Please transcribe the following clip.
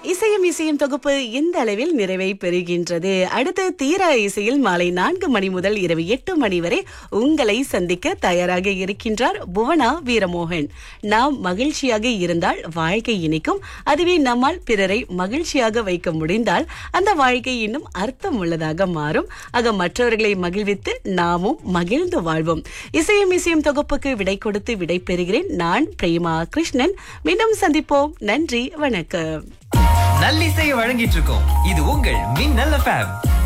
இசையும் இசையும் தொகுப்பு இந்த அளவில் நிறைவை பெறுகின்றது அடுத்து தீரா இசையில் மாலை நான்கு மணி முதல் இரவு எட்டு மணி வரை உங்களை சந்திக்க தயாராக இருக்கின்றார் புவனா வீரமோகன் நாம் மகிழ்ச்சியாக இருந்தால் வாழ்க்கை இனிக்கும் அதுவே நம்மால் பிறரை மகிழ்ச்சியாக வைக்க முடிந்தால் அந்த வாழ்க்கை இன்னும் அர்த்தம் உள்ளதாக மாறும் ஆக மற்றவர்களை மகிழ்வித்து நாமும் மகிழ்ந்து வாழ்வோம் இசையும் இசையும் தொகுப்புக்கு விடை கொடுத்து விடை பெறுகிறேன் நான் பிரேமா கிருஷ்ணன் மீண்டும் சந்திப்போம் நன்றி வணக்கம் நல்லிசையை வழங்கிட்டு இருக்கோம் இது உங்கள் மின்னல் எஃப்எம்